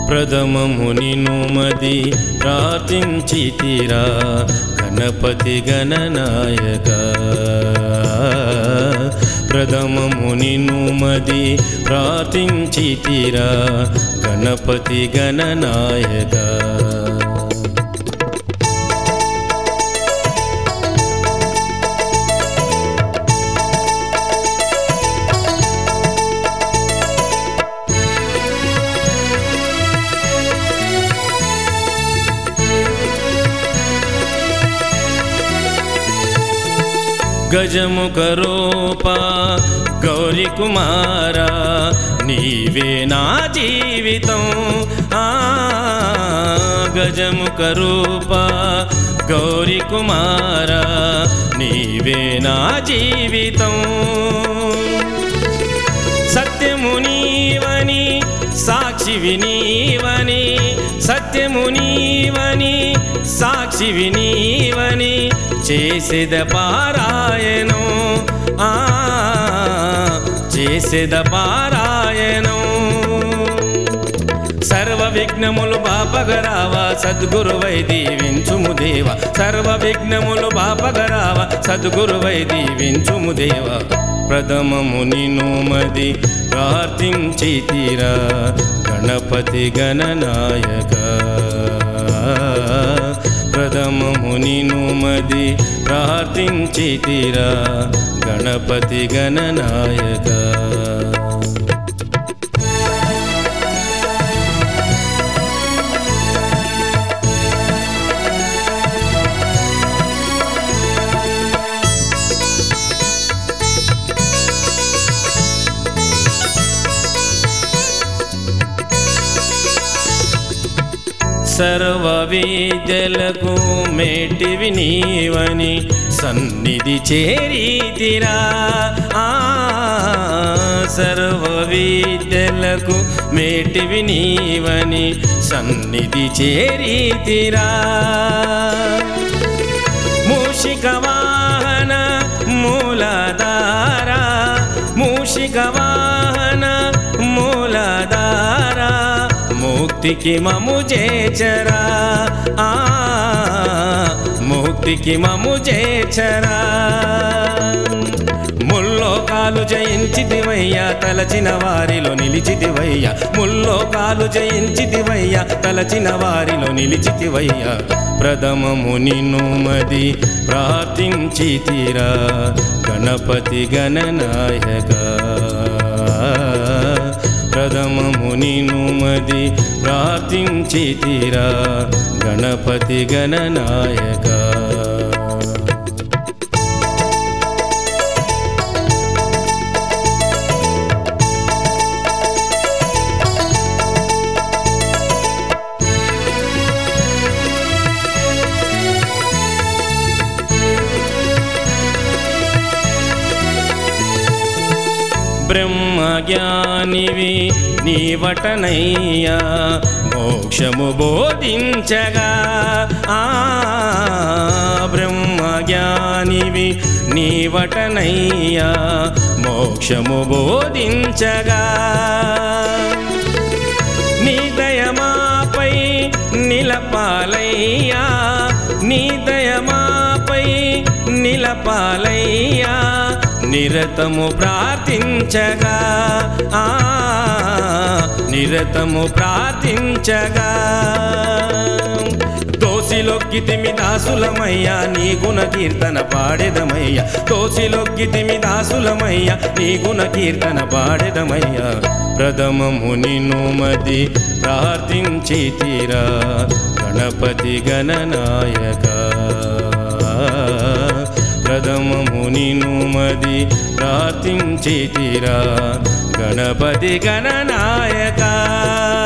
ప్రథమము నిన్ను మది ప్రార్థించితిరా గణపతి గణనాయక ప్రథమము నిన్ను మది ప్రార్థించితిరా గణపతి గణనాయక గజముఖ రూప గౌరి కుమార నీవే నా జీవితం ఆ గజముఖ రూప గౌరి కుమార నీవే నా జీవితం సత్యము నీవని సాక్షి నీవని సత్యము నీవని సాక్షి నీవని చేసేద పారాయణం ఆ చేసేద పారాయణం సర్వ విఘ్నములు బాపగరావా సద్గురువై దీవించుము దేవ సర్వ విఘ్నములు బాపగరావా సద్గురువై దీవించుము దేవ ప్రథమము నిన్ను మది ప్రార్థించి తీరా గణపతి గణనాయక ప్రథమము నిన్ను మది ప్రార్థించి తీరా గణపతి గణనాయక సర్వ విద్యలకు మేటివి నీవని సన్నిధి చేరీతిరా ఆ సర్వ విద్యలకు మేటివి నీవని సన్నిధి చేరీతిరా మూషిక వాహన మూలధార మూషిక వాహన మూలధార ముక్తికి మము చేచరా ఆ ముక్తికి మము చేచరా ముల్లోకాలు జయించిదివయ్యా తలచిన వారిలో నిలిచిదివయ్యా ముల్లోకాలు జయించిదివయ్యా తలచిన వారిలో నిలిచితివయ్యా ప్రథమము నిన్ను మది ప్రార్థించి తీరా గణపతి గణనాయక ప్రథమము నిన్ను మది ప్రార్థించి తీరా గణపతి గణనాయక బ్రహ్మజ్ఞానివి నీవటనయ్యా మోక్షము బోధించగా ఆ బ్రహ్మజ్ఞానివి నీవటనయ్యా మోక్షము బోధించగా నీ దయమాపై నిలపాలయ్యా నీ దయమాపై నిలపాలయ్యా నిరతము ప్రార్థించగా ఆ నిరతము ప్రార్థించగా దోసిలొక్కితిమి దాసులమయ్యా నీ గుణ కీర్తన పాడెదమయ్యా దోసిలొక్కితిమి దాసులమయ్యా నీ గుణ కీర్తన పాడెదమయ్యా ప్రథమము నిన్ను మది ప్రార్థించి తీరా గణపతి గణనాయక ప్రథమము నిన్ను మది ప్రార్థించి తీరా గణపతి గణనాయక